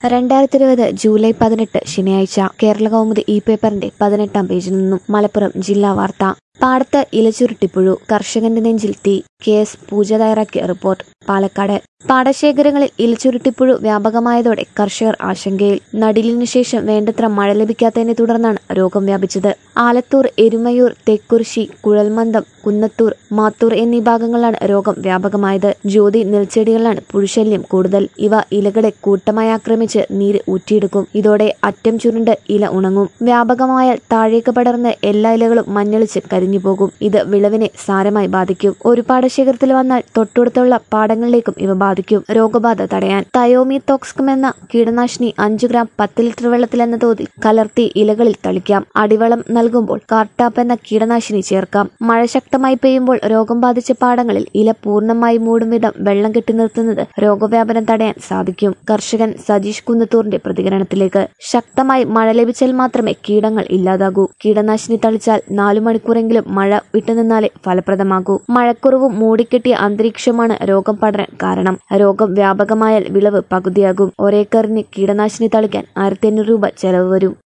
രണ്ടായിരത്തി ഇരുപത് ജൂലൈ പതിനെട്ട് ശനിയാഴ്ച കേരള കൗമുദി ഇ പേപ്പറിന്റെ പതിനെട്ടാം പേജിൽ നിന്നും മലപ്പുറം ജില്ലാ വാർത്ത പാടത്ത് ഇലച്ചുരുട്ടിപ്പുഴു കർഷകന്റെ നെഞ്ചിൽ തീ കെ എസ് പൂജ തയ്യാറാക്കിയ റിപ്പോർട്ട് പാലക്കാട് പാടശേഖരങ്ങളിൽ ഇലച്ചുരുട്ടിപ്പുഴു വ്യാപകമായതോടെ കർഷകർ ആശങ്കയിൽ നടിലിനു ശേഷം വേണ്ടത്ര മഴ ലഭിക്കാത്തതിനെ തുടർന്നാണ് രോഗം വ്യാപിച്ചത് ആലത്തൂർ എരുമയൂർ തെക്കുറിശി കുഴൽമന്ദം കുന്നത്തൂർ മാത്തൂർ എന്നീ ഭാഗങ്ങളിലാണ് രോഗം വ്യാപകമായത് ജ്യോതി നെൽച്ചെടികളിലാണ് പുഴുശല്യം കൂടുതൽ ഇവ ഇലകളെ കൂട്ടമായി ആക്രമിച്ച് നീര് ഊറ്റിയെടുക്കും ഇതോടെ അറ്റം ചുരുണ്ട് ഇല ഉണങ്ങും വ്യാപകമായാൽ താഴേക്ക് പടർന്ന് എല്ലാ ഇലകളും മഞ്ഞളിച്ച് കരിഞ്ഞുപോകും ഇത് വിളവിനെ സാരമായി ബാധിക്കും ഒരു പാടശേഖരത്തിൽ വന്നാൽ തൊട്ടടുത്തുള്ള പാടങ്ങളിലേക്കും ഇവ ബാധിക്കും രോഗബാധ തടയാൻ തയോമി തോക്സ്കം എന്ന കീടനാശിനി അഞ്ചു ഗ്രാം പത്ത് ലിറ്റർ വെള്ളത്തിൽ എന്ന തോതിൽ കലർത്തി ഇലകളിൽ തളിക്കാം അടിവളം നൽകുമ്പോൾ കാർട്ടാപ്പ് എന്ന കീടനാശിനി ചേർക്കാം മഴ ശക്തമായി പെയ്യുമ്പോൾ രോഗം ബാധിച്ച പാടങ്ങളിൽ ഇല പൂർണ്ണമായി മൂടും വിധം വെള്ളം കെട്ടി നിർത്തുന്നത് രോഗവ്യാപനം തടയാൻ സാധിക്കും കർഷകൻ സജീഷ് കുന്നത്തൂറിന്റെ പ്രതികരണത്തിലേക്ക് ശക്തമായി മഴ ലഭിച്ചാൽ മാത്രമേ കീടങ്ങൾ ഇല്ലാതാകൂ കീടനാശിനി തളിച്ചാൽ നാലു മണിക്കൂറെങ്കിലും മഴ വിട്ടുനിന്നാലേ ഫലപ്രദമാകൂ മഴക്കുറവും മൂടിക്കെട്ടിയ അന്തരീക്ഷമാണ് രോഗം പടരാൻ കാരണം രോഗം വ്യാപകമായാൽ വിളവ് പകുതിയാകും ഒരേക്കറിന് കീടനാശിനി തളിക്കാൻ ആയിരത്തി അഞ്ഞൂറ് രൂപ ചെലവ് വരും